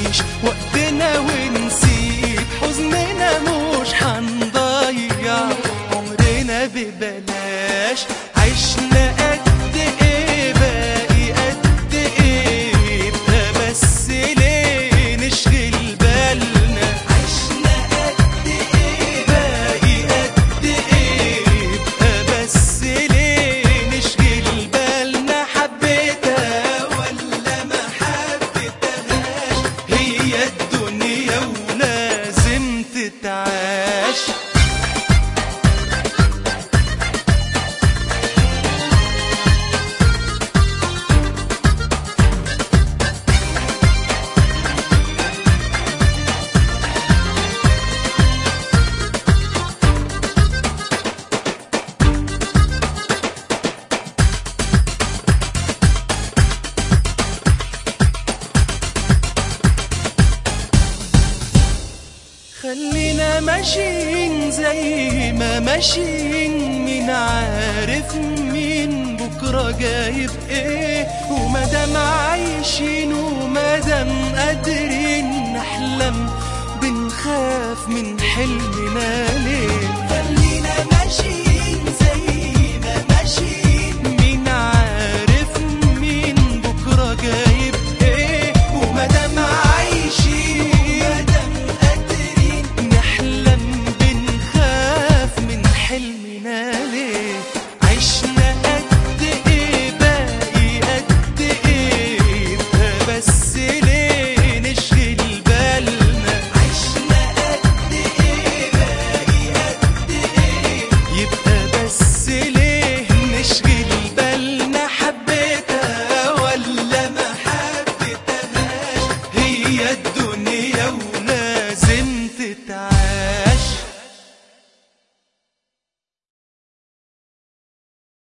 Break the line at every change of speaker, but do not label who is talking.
نعيش وقتنا ونسيب حزننا مش حنضيع عمرنا ببلاش عشنا قد ايه باقي قد ايه يبقى بس ليه نشغل بالنا عشنا قد ايه باقي قد ايه يبقى بس ليه نشغل بالنا حبيتها ولا ما حبيتهاش هي الدنيا ولازم تتعاش خلينا ماشيين زي ما ماشيين مين عارف مين بكرة جايب ايه ومادام عايشين ومادام قادرين نحلم بنخاف من حلمنا ليه خلينا ماشيين زي ما ماشيين مين عارف مين بكرة جايب ايه ومادام عايشين ومادام قادرين نحلم بنخاف من حلمنا ليه عشنا قد ايه باقي قد ايه يبقى بس ليه نشغل بالنا عشنا قد ايه باقي قد ايه يبقى بس ليه نشغل بالنا حبيتها ولا ما حبيتهاش هي الدنيا